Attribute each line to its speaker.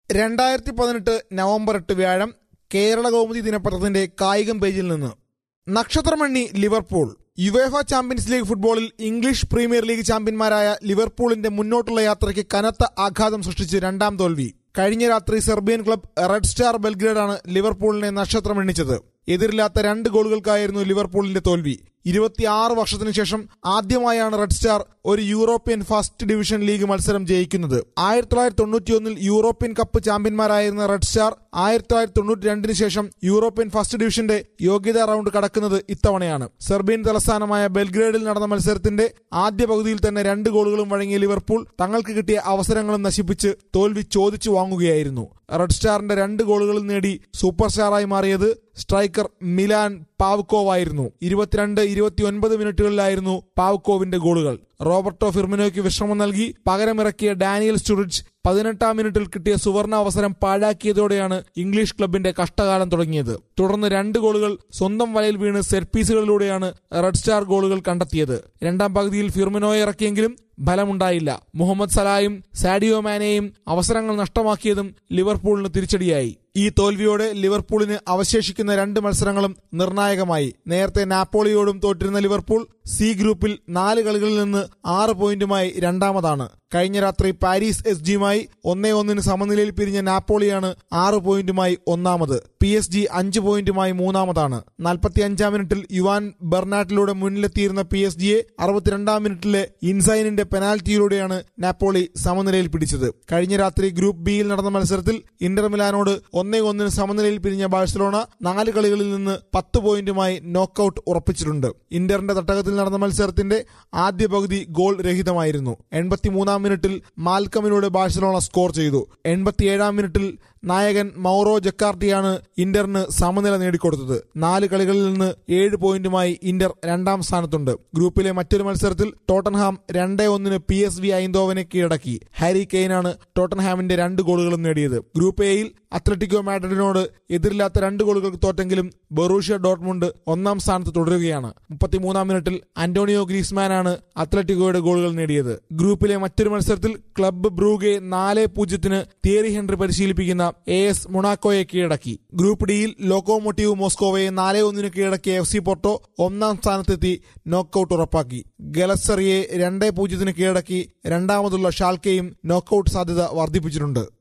Speaker 1: രണ്ടായിരത്തി പതിനെട്ട് നവംബർ എട്ട് വ്യാഴം കേരള കൗമുദി ദിനപത്രത്തിന്റെ കായികം പേജിൽ നിന്ന് നക്ഷത്രമണ്ണി ലിവർപൂൾ യുവേഫ ചാമ്പ്യൻസ് ലീഗ് ഫുട്ബോളിൽ ഇംഗ്ലീഷ് പ്രീമിയർ ലീഗ് ചാമ്പ്യന്മാരായ ലിവർപൂളിന്റെ മുന്നോട്ടുള്ള യാത്രയ്ക്ക് കനത്ത ആഘാതം സൃഷ്ടിച്ച് രണ്ടാം തോൽവി കഴിഞ്ഞ രാത്രി സെർബിയൻ ക്ലബ് റെഡ് സ്റ്റാർ ബെൽഗ്രേഡാണ് ലിവർപൂളിനെ നക്ഷത്രമെണ്ണിച്ചത് എതിരില്ലാത്ത രണ്ട് ഗോളുകൾക്കായിരുന്നു ലിവർപൂളിന്റെ തോൽവി ഇരുപത്തിയാറ് വർഷത്തിനു ശേഷം ആദ്യമായാണ് റെഡ് സ്റ്റാർ ഒരു യൂറോപ്യൻ ഫസ്റ്റ് ഡിവിഷൻ ലീഗ് മത്സരം ജയിക്കുന്നത് ആയിരത്തി തൊള്ളായിരത്തി തൊണ്ണൂറ്റിയൊന്നിൽ യൂറോപ്യൻ കപ്പ് ചാമ്പ്യന്മാരായിരുന്ന റെഡ് സ്റ്റാർ ആയിരത്തി തൊള്ളായിരത്തി തൊണ്ണൂറ്റി രണ്ടിന് ശേഷം യൂറോപ്യൻ ഫസ്റ്റ് ഡിവിഷന്റെ യോഗ്യതാ റൗണ്ട് കടക്കുന്നത് ഇത്തവണയാണ് സെർബിയൻ തലസ്ഥാനമായ ബെൽഗ്രേഡിൽ നടന്ന മത്സരത്തിന്റെ ആദ്യ പകുതിയിൽ തന്നെ രണ്ട് ഗോളുകളും വഴങ്ങിയ ലിവർപൂൾ തങ്ങൾക്ക് കിട്ടിയ അവസരങ്ങളും നശിപ്പിച്ച് തോൽവി ചോദിച്ചു വാങ്ങുകയായിരുന്നു റെഡ് സ്റ്റാറിന്റെ രണ്ട് ഗോളുകളും നേടി സൂപ്പർ സ്റ്റാറായി മാറിയത് സ്ട്രൈക്കർ മിലാൻ പാവ്കോവായിരുന്നു ഇരുപത്തിരണ്ട് ഇരുപത്തിയൊൻപത് മിനിറ്റുകളിലായിരുന്നു പാവ്കോവിന്റെ ഗോളുകൾ റോബർട്ടോ ഫിർമിനോയ്ക്ക് വിശ്രമം നൽകി പകരമിറക്കിയ ഡാനിയൽ സ്റ്റുറിച്ച് പതിനെട്ടാം മിനിറ്റിൽ കിട്ടിയ സുവർണ അവസരം പാഴാക്കിയതോടെയാണ് ഇംഗ്ലീഷ് ക്ലബിന്റെ കഷ്ടകാലം തുടങ്ങിയത് തുടർന്ന് രണ്ട് ഗോളുകൾ സ്വന്തം വലയിൽ വീണ് സെറ്റ് പീസുകളിലൂടെയാണ് റെഡ് സ്റ്റാർ ഗോളുകൾ കണ്ടെത്തിയത് രണ്ടാം പകുതിയിൽ ഫിർമിനോയെ ഇറക്കിയെങ്കിലും ഫലമുണ്ടായില്ല മുഹമ്മദ് സലായും സാഡിയോ മാനെയും അവസരങ്ങൾ നഷ്ടമാക്കിയതും ലിവർപൂളിന് തിരിച്ചടിയായി ഈ തോൽവിയോടെ ലിവർപൂളിന് അവശേഷിക്കുന്ന രണ്ട് മത്സരങ്ങളും നിർണായകമായി നേരത്തെ നാപ്പോളിയോടും തോറ്റിരുന്ന ലിവർപൂൾ സി ഗ്രൂപ്പിൽ നാല് കളികളിൽ നിന്ന് ആറ് പോയിന്റുമായി രണ്ടാമതാണ് കഴിഞ്ഞ രാത്രി പാരീസ് എസ് ജിയുമായി ഒന്നേ ഒന്നിന് സമനിലയിൽ പിരിഞ്ഞ നാപ്പോളിയാണ് ആറ് പോയിന്റുമായി ഒന്നാമത് പി എസ് ജി അഞ്ച് പോയിന്റുമായി മൂന്നാമതാണ് നാൽപ്പത്തി അഞ്ചാം മിനിറ്റിൽ യുവാൻ ബെർനാട്ടിലൂടെ മുന്നിലെത്തിയിരുന്ന പി എസ് ജിയെ അറുപത്തിരണ്ടാം മിനിറ്റിലെ ഇൻസൈനിന്റെ പെനാൽറ്റിയിലൂടെയാണ് നാപ്പോളി സമനിലയിൽ പിടിച്ചത് കഴിഞ്ഞ രാത്രി ഗ്രൂപ്പ് ബിയിൽ നടന്ന മത്സരത്തിൽ ഇന്റർ മിലാനോട് ഒന്നേ ഒന്നിന് സമനിലയിൽ പിരിഞ്ഞ ബാഴ്സലോണ നാല് കളികളിൽ നിന്ന് പത്ത് പോയിന്റുമായി നോക്കൌട്ട് ഉറപ്പിച്ചിട്ടുണ്ട് ഇന്ററിന്റെ തട്ടകത്തിൽ നടന്ന മത്സരത്തിന്റെ ആദ്യ പകുതി ഗോൾ രഹിതമായിരുന്നു എൺപത്തിമൂന്നാം മിനിറ്റിൽ മാൽക്കമിലൂടെ ബാഴ്സലോണ സ്കോർ ചെയ്തു എൺപത്തിയേഴാം മിനിറ്റിൽ നായകൻ മൗറോ ജക്കാർട്ടിയാണ് ഇന്ററിന് സമനില നേടിക്കൊടുത്തത് നാല് കളികളിൽ നിന്ന് ഏഴ് പോയിന്റുമായി ഇന്റർ രണ്ടാം സ്ഥാനത്തുണ്ട് ഗ്രൂപ്പിലെ മറ്റൊരു മത്സരത്തിൽ ടോട്ടൻഹാം രണ്ടേ ഒന്നിന് പി എസ് വി ഐന്തോവനെ കീഴടക്കി ഹാരി കെയ്നാണ് ടോട്ടൻഹാമിന്റെ രണ്ട് ഗോളുകളും നേടിയത് ഗ്രൂപ്പ് എയിൽ അത്ലറ്റിക്കോ മാഡ്രിഡിനോട് എതിരില്ലാത്ത രണ്ട് ഗോളുകൾക്ക് തോറ്റെങ്കിലും ബൊറൂഷ്യ ഡോട്ട്മുണ്ട് ഒന്നാം സ്ഥാനത്ത് തുടരുകയാണ് മുപ്പത്തിമൂന്നാം മിനിറ്റിൽ അന്റോണിയോ ഗ്രീസ്മാനാണ് അത്ലറ്റിക്കോയുടെ ഗോളുകൾ നേടിയത് ഗ്രൂപ്പിലെ മറ്റൊരു മത്സരത്തിൽ ക്ലബ്ബ് ബ്രൂഗെ നാല് പൂജ്യത്തിന് തിയറി ഹെൻറി പരിശീലിപ്പിക്കുന്ന എ എസ് മൊണാക്കോയെ കീഴടക്കി ഗ്രൂപ്പ് ഡിയിൽ ലോക്കോമോട്ടീവ് മോസ്കോവയെ നാല് ഒന്നിന് കീഴടക്കിയ എഫ് സി പോർട്ടോ ഒന്നാം സ്ഥാനത്തെത്തി നോക്കൌട്ട് ഉറപ്പാക്കി ഗലസറിയെ രണ്ടേ പൂജ്യത്തിന് കീഴടക്കി രണ്ടാമതുള്ള ഷാൽക്കെയും നോക്കൌട്ട് സാധ്യത വർദ്ധിപ്പിച്ചിട്ടുണ്ട്